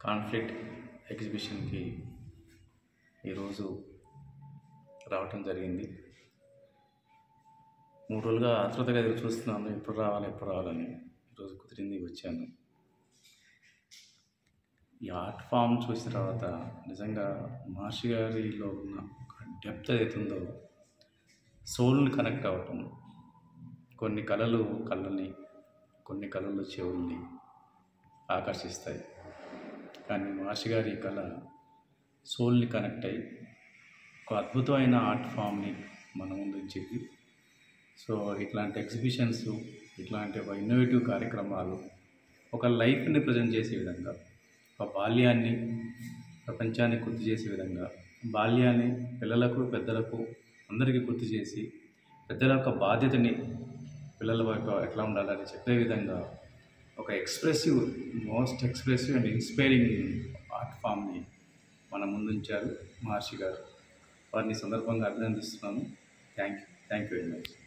conflict ఎగ్జిబిషన్కి ఈరోజు రావటం జరిగింది మూడు రోజులుగా ఆతృతగా ఎదురు చూస్తున్నాను ఎప్పుడు రావాలి ఎప్పుడు రావాలని ఈరోజు కుదిరింది వచ్చాను ఈ ఆర్ట్ ఫామ్ చూసిన తర్వాత నిజంగా మహర్షి గారిలో ఉన్న ఒక డెప్త్ ఏదైతుందో సోల్ని కనెక్ట్ అవ్వటం కొన్ని కళలు కళ్ళని కొన్ని కళలు చెవుల్ని ఆకర్షిస్తాయి కానీ మహర్షి గారి కళ సోల్ని కనెక్ట్ అయ్యి ఒక అద్భుతమైన ఆర్ట్ ఫామ్ని మన ముందు ఉంచింది సో ఇట్లాంటి ఎగ్జిబిషన్స్ ఇట్లాంటి ఒక ఇన్నోవేటివ్ కార్యక్రమాలు ఒక లైఫ్ని ప్రజెంట్ చేసే విధంగా ఒక బాల్యాన్ని ప్రపంచాన్ని గుర్తు చేసే విధంగా బాల్యాన్ని పిల్లలకు పెద్దలకు అందరికీ గుర్తు చేసి పెద్దల యొక్క బాధ్యతని పిల్లల వైపు ఎట్లా ఉండాలని చెప్పే విధంగా ఒక expressive most expressive and inspiring art ఫామ్ని మన ముందుంచారు మహర్షి గారు వారిని ఈ సందర్భంగా అభినందిస్తున్నాను thank you thank you very much